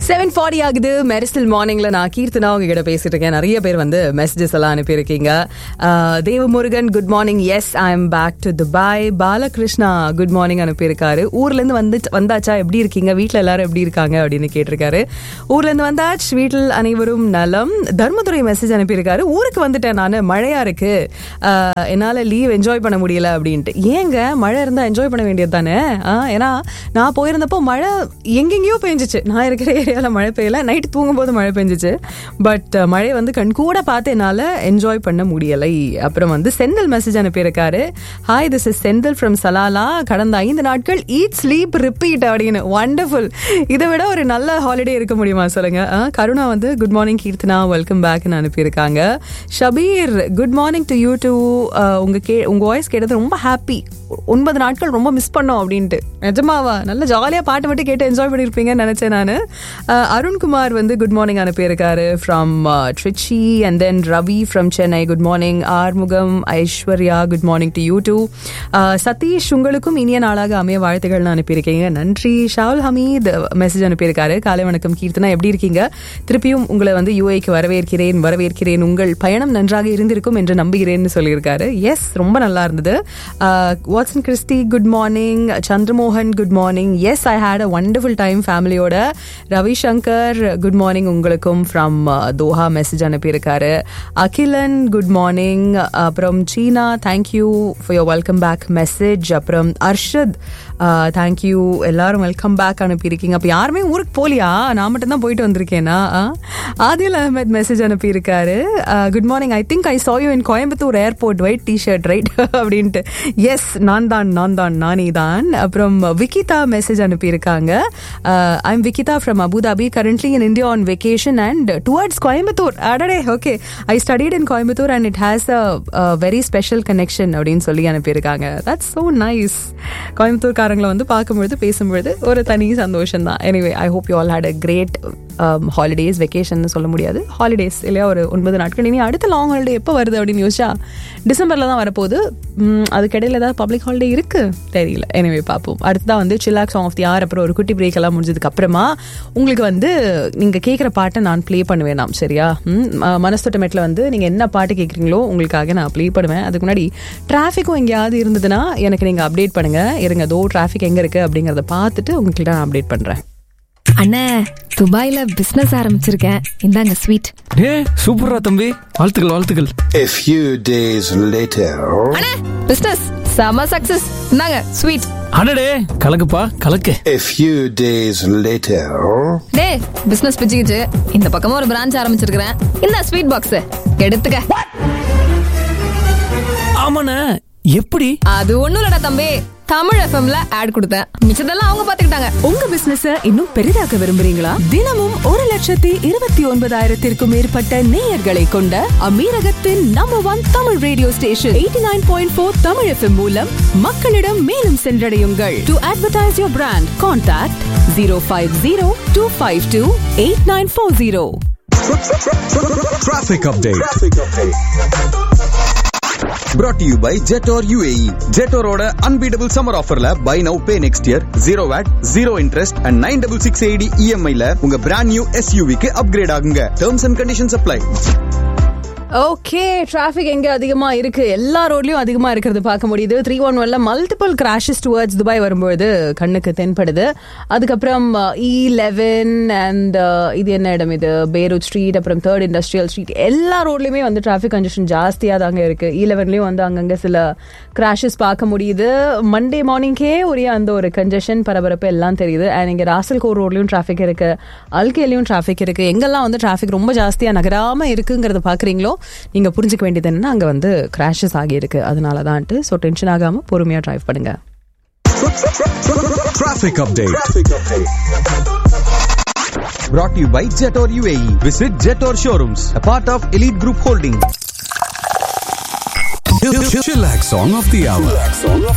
Seven forty ஆகுது மெரிசல் மார்னிங்ல நான் கீர்த்தனா உங்ககிட்ட பேசிட்டு இருக்கேன் நிறைய பேர் வந்து மெசேஜஸ் எல்லாம் அனுப்பியிருக்கீங்க ஆஹ் Devamurugan good morning yes I am back to Dubai Balakrishna good morning அனுப்பியிருக்காரு ஊர்ல இருந்து வந்து வந்தாச்சா எப்படி இருக்கீங்க வீட்ல எல்லாரும் எப்படி இருக்காங்க அப்படின்னு கேட்டிருக்காரு ஊர்ல இருந்து வந்தாச்சு வீட்டில் அனைவரும் நலம் தர்மதுரை மெசேஜ் அனுப்பியிருக்காரு ஊருக்கு வந்துட்டேன் நான் மழையா இருக்கு ஆஹ் என்னால லீவ் என்ஜாய் பண்ண முடியல அப்படின்ட்டு ஏங்க மழை இருந்தா என்ஜாய் பண்ண வேண்டியது தானே ஏன்னா நான் போயிருந்தப்போ மழை எங்கெங்கேயோ பெஞ்சிச்சு நான் இருக்கிற ஏரியாவில் மழை பெய்யல நைட்டு தூங்கும்போது மழை பெஞ்சிச்சு பட் மழை வந்து கண் கூட பார்த்து என்னால் என்ஜாய் பண்ண முடியலை அப்புறம் வந்து செந்தில் மெசேஜ் அனுப்பியிருக்காரு hi this is Senthil from Salalah கடந்த ஐந்து நாட்கள் ஈட் ஸ்லீப் ரிப்பீட் அப்படின்னு வண்டர்ஃபுல் இதை விட ஒரு நல்ல ஹாலிடே இருக்க முடியுமா சொல்லுங்க ஆ, கருணா வந்து குட் மார்னிங் கீர்த்தனா வெல்கம் பேக்னு அனுப்பியிருக்காங்க Shabeer good morning to you too உங்க கே உங்க வாய்ஸ் கேட்டது ரொம்ப ஹாப்பி ஒன்பது நாட்கள் ரொம்ப மிஸ் பண்ணோம் அப்படின்ட்டு நிஜமாவா நல்ல ஜாலியாக பாட்டு மட்டும் கேட்டு என்ஜாய் பண்ணியிருப்பீங்கன்னு நினச்சேன் நான் அருண்குமார் வந்து குட் மார்னிங் அனுப்பியிருக்காரு from Trichy and then Ravi from Chennai good morning Arumugam Aishwarya good morning to you too Sathish உங்களுக்கும் இனிய நாளாக அமைய வாழ்த்துக்கள்னு அனுப்பியிருக்கீங்க நன்றி ஷாவுல் ஹமீத் மெசேஜ் அனுப்பியிருக்காரு காலை வணக்கம் கீர்த்தனா எப்படி இருக்கீங்க திருப்பியும் உங்களை வந்து யூஏக்கு வரவேற்கிறேன் வரவேற்கிறேன் உங்கள் பயணம் நன்றாக இருந்திருக்கும் என்று நம்புகிறேன்னு சொல்லியிருக்காரு எஸ் ரொம்ப நல்லா இருந்தது Watson Christie good morning Chandramohan good morning yes I had a wonderful time ஃபேமிலியோட ரவிசங்கர் குட் மார்னிங் உங்களுக்கும் ஃப்ரம் தோஹா மெசேஜ் அனுப்பியிருக்காரு அகிலன் குட் மார்னிங் அப்புறம் Seena thank you for your welcome back message அப்புறம் அர்ஷத் தேங்க்யூ எல்லாரும் வெல்கம் பேக் அனுப்பியிருக்கீங்க அப்போ யாருமே ஊருக்கு போலியா நான் மட்டும் தான் போயிட்டு வந்திருக்கேனா ஆதில் அஹமத் மெசேஜ் அனுப்பியிருக்காரு good morning I think I saw you in Coimbatore airport white T shirt right அப்படின்ட்டு எஸ் நான் தான் நான் தான் நானே தான் அப்புறம் விக்கிதா மெசேஜ் அனுப்பியிருக்காங்க I am Vikitha from Abu Dhabi currently in India on vacation and towards Coimbatore அடடே okay I studied in Coimbatore and it has a very special connection அப்படின்னு சொல்லி அனுப்பியிருக்காங்க தட்ஸ் ஸோ நைஸ் கோயம்புத்தூர்காரங்களை வந்து பார்க்கும்பொழுது பேசும்பொழுது ஒரு தனி சந்தோஷம் தான் anyway I hope you all had a great holidays vacation சொல்ல முடியாது ஹாலிடேஸ் இல்லையா ஒரு ஒன்பது நாட்கள் இனி அடுத்த லாங் ஹாலிடே எப்போ வருது அப்படின்னு யோசிச்சா டிசம்பரில் தான் வரப்போகுது ம், அதுக்கிடையில் ஏதாவது பப்ளிக் ஹாலிடே இருக்கு தெரியல எனிவே பார்ப்போம் அடுத்ததான் வந்து சில்லாக் சாங் ஆஃப் தி ஆர் அப்புறம் ஒரு குட்டி பிரேக் எல்லாம் முடிஞ்சதுக்கு அப்புறமா உங்களுக்கு வந்து நீங்கள் கேட்குற பாட்டை நான் ப்ளே பண்ணுவேன் நாம் சரியா ம், ம- மனசுத்தோட்டமேட்டில் வந்து நீங்கள் என்ன பாட்டு கேட்குறீங்களோ உங்களுக்காக நான் ப்ளே பண்ணுவேன் அதுக்கு முன்னாடி டிராஃபிக்கும் எங்கேயாவது இருந்ததுன்னா எனக்கு நீங்கள் அப்டேட் பண்ணுங்க இருங்க தோ டிராஃபிக் எங்கே இருக்குது அப்படிங்கிறத பார்த்துட்டு உங்களுக்கு நான் அப்டேட் பண்ணுறேன் அண்ணே துபாயில பிசினஸ் ஆரம்பிச்சிருக்கேன் இந்தாங்க ஸ்வீட் ஏ சூப்பரா தம்பி வாழ்த்துக்கள் வாழ்த்துக்கள் A few days later, அண்ணே பிசினஸ் செம சக்சஸ் இந்தாங்க ஸ்வீட் அடடே கலக்குப்பா கலக்கு a few days later, டே பிசினஸ் பிச்சுக்கிச்சு இந்த பக்கமா ஒரு பிரான்ச் ஆரம்பிச்சிருக்கிறேன் இந்த ஸ்வீட் பாக்ஸ் எடுத்துக்க ஆமாண்ணே எப்படி அது ஒண்ணும் இல்லடா தம்பி தமிழ் எஃப்எம்ல ஆட் கொடுத்தேன் மிச்சதெல்லாம் அவங்க பாத்துக்கிட்டாங்க உங்க பிசினஸ் இன்னும் பெரிதாக்க விரும்புறீங்களா தினமும் ஒரு லட்சத்தி இருபத்தி ஒன்பதாயிரத்திற்கும் மேற்பட்ட நேயர்களை கொண்ட அமீரகத்தின் number one Tamil radio station eighty nine point four Tamil FM மூலம் மக்களிடம் மேலும் சென்றடையுங்கள் to advertise your brand contact zero five zero two five two eight nine four zero Traffic update. Brought to you by Jetor UAE. Jetoroட unbeatable summer offerல buy now pay next year zero VAT, zero interest and 9668 AD EMI ல உங்க brand new SUV க்கு upgrade ஆகுங்க. Terms and conditions apply. Okay traffic எங்க அதிகமா இருக்கு எல்லா ரோட்லயும் அதிகமா இருக்கிறது பார்க்க முடியுது த்ரீ ஒன் ஒன்ல மல்டிபிள் கிராஷஸ் டுவர்ட்ஸ் துபாய் வரும்பொழுது கண்ணுக்கு தென்படுது அதுக்கப்புறம் இ லெவன் அண்ட் இது என்ன இடம் இது பேரூட் ஸ்ட்ரீட் அப்புறம் தேர்ட் இண்டஸ்ட்ரியல் ஸ்ட்ரீட் எல்லா ரோட்லயுமே வந்து டிராஃபிக் கன்ஜெஷன் ஜாஸ்தியாக தாங்க இருக்கு இ லெவன்லயும் வந்து அங்கங்க சில கிராஷஸ் பார்க்க முடியுது மண்டே மார்னிங்கே ஒரே அந்த ஒரு கன்ஜெஷன் பரபரப்பு எல்லாம் தெரியுது அண்ட் இங்க ராசல் கோர் ரோட்லயும் டிராஃபிக் இருக்கு அல்கேலையும் டிராஃபிக் இருக்கு எங்கெல்லாம் வந்து டிராஃபிக் ரொம்ப ஜாஸ்தியா நகராம இருக்குங்கிறத பாக்குறீங்களோ நீங்க புரிஞ்சுக்க வேண்டியது என்னன்னா அங்க வந்து கிராஷஸ் ஆகியிருக்கு அதனால தான்ட்டு ஸோ டென்ஷன் ஆகாம பொறுமையா டிரைவ் பண்ணுங்க Traffic update. Brought to you by Jetor UAE. Visit Jetor showrooms, a part of Elite Group Holding. Chillax Song of the Hour.